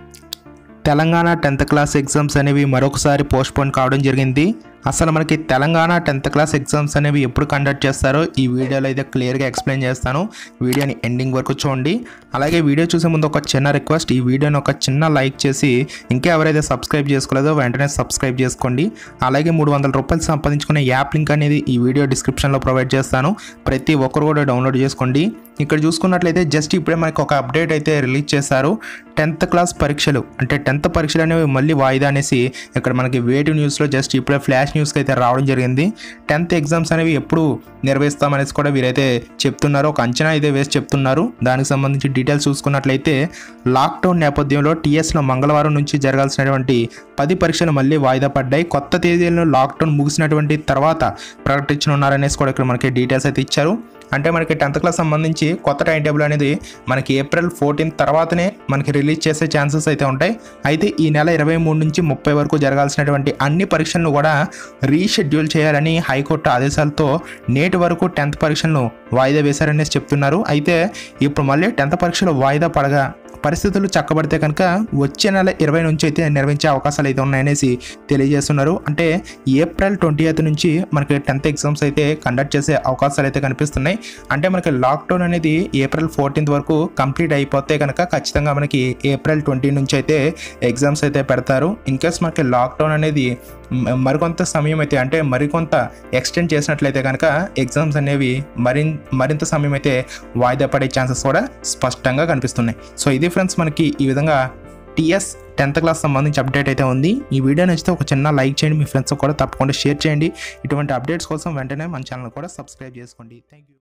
Telangana tenth class exams అనేవి మరొకసారి postpone కావడం జరిగింది అసలు మనకి తెలంగాణ టెన్త్ క్లాస్ ఎగ్జామ్స్ అనేవి ఎప్పుడు కండక్ట్ చేస్తారో ఈ వీడియోలో అయితే క్లియర్గా ఎక్స్ప్లెయిన్ చేస్తాను వీడియోని ఎండింగ్ వరకు చూడండి అలాగే వీడియో చూసే ముందు ఒక చిన్న రిక్వెస్ట్ ఈ వీడియోని ఒక చిన్న లైక్ చేసి ఇంకా ఎవరైతే సబ్స్క్రైబ్ చేసుకోలేదో వెంటనే సబ్స్క్రైబ్ చేసుకోండి అలాగే మూడు వందల రూపాయలు సంపాదించుకునే యాప్ లింక్ అనేది ఈ వీడియో డిస్క్రిప్షన్లో ప్రొవైడ్ చేస్తాను ప్రతి ఒక్కరు కూడా డౌన్లోడ్ చేసుకోండి ఇక్కడ చూసుకున్నట్లయితే జస్ట్ ఇప్పుడే మనకి ఒక అప్డేట్ అయితే రిలీజ్ చేశారు టెన్త్ క్లాస్ పరీక్షలు అంటే టెన్త్ పరీక్షలు అనేవి మళ్ళీ వాయిదా అనేసి ఇక్కడ మనకి వేటి న్యూస్లో జస్ట్ ఇప్పుడే ఫ్లాష్ న్యూస్కి అయితే రావడం జరిగింది టెన్త్ ఎగ్జామ్స్ అనేవి ఎప్పుడు నిర్వహిస్తామనేసి కూడా వీరైతే చెప్తున్నారు ఒక అంచనా అయితే వేసి చెప్తున్నారు దానికి సంబంధించి డీటెయిల్స్ చూసుకున్నట్లయితే లాక్డౌన్ నేపథ్యంలో టీఎస్లో మంగళవారం నుంచి జరగాల్సినటువంటి పది పరీక్షలు మళ్ళీ వాయిదా పడ్డాయి కొత్త తేదీలను లాక్డౌన్ ముగిసినటువంటి తర్వాత ప్రకటించనున్నారనేసి కూడా ఇక్కడ మనకి డీటెయిల్స్ అయితే ఇచ్చారు అంటే మనకి టెన్త్ క్లాస్ సంబంధించి కొత్త టైం టేబుల్ అనేది మనకి ఏప్రిల్ ఫోర్టీన్ తర్వాతనే మనకి రిలీజ్ చేసే ఛాన్సెస్ అయితే ఉంటాయి అయితే ఈ నెల ఇరవై మూడు నుంచి ముప్పై వరకు జరగాల్సినటువంటి అన్ని పరీక్షలను కూడా రీషెడ్యూల్ చేయాలని హైకోర్టు ఆదేశాలతో నేటి వరకు టెన్త్ పరీక్షలను వాయిదా వేశారనేసి చెప్తున్నారు అయితే ఇప్పుడు మళ్ళీ టెన్త్ పరీక్షలు వాయిదా పడగా పరిస్థితులు చక్కబడితే కనుక వచ్చే నెల ఇరవై నుంచి అయితే నిర్వహించే అవకాశాలు అయితే ఉన్నాయనేసి తెలియజేస్తున్నారు అంటే ఏప్రిల్ ట్వంటీ ఎయిత్ నుంచి మనకి టెన్త్ ఎగ్జామ్స్ అయితే కండక్ట్ చేసే అవకాశాలు అయితే కనిపిస్తున్నాయి అంటే మనకి లాక్డౌన్ అనేది ఏప్రిల్ ఫోర్టీన్త్ వరకు కంప్లీట్ అయిపోతే కనుక ఖచ్చితంగా మనకి ఏప్రిల్ ట్వంటీ నుంచి అయితే ఎగ్జామ్స్ అయితే పెడతారు ఇన్ కేస్ మనకి లాక్డౌన్ అనేది మ- మరికొంత సమయం అయితే అంటే మరికొంత ఎక్స్టెండ్ చేసినట్లయితే కనుక ఎగ్జామ్స్ అనేవి మరి మరింత సమయం అయితే వాయిదా పడే ఛాన్సెస్ కూడా స్పష్టంగా కనిపిస్తున్నాయి సో ఇది ఫ్రెండ్స్ మనకి ఈ విధంగా టీఎస్ టెన్త్ క్లాస్ సంబంధించి అప్డేట్ అయితే ఉంది ఈ వీడియో నచ్చితే ఒక చిన్న లైక్ చేయండి మీ ఫ్రెండ్స్ కూడా తప్పకుండా షేర్ చేయండి ఇటువంటి అప్డేట్స్ కోసం వెంటనే మన ఛానల్ కూడా సబ్స్క్రైబ్ చేసుకోండి థ్యాంక్ యూ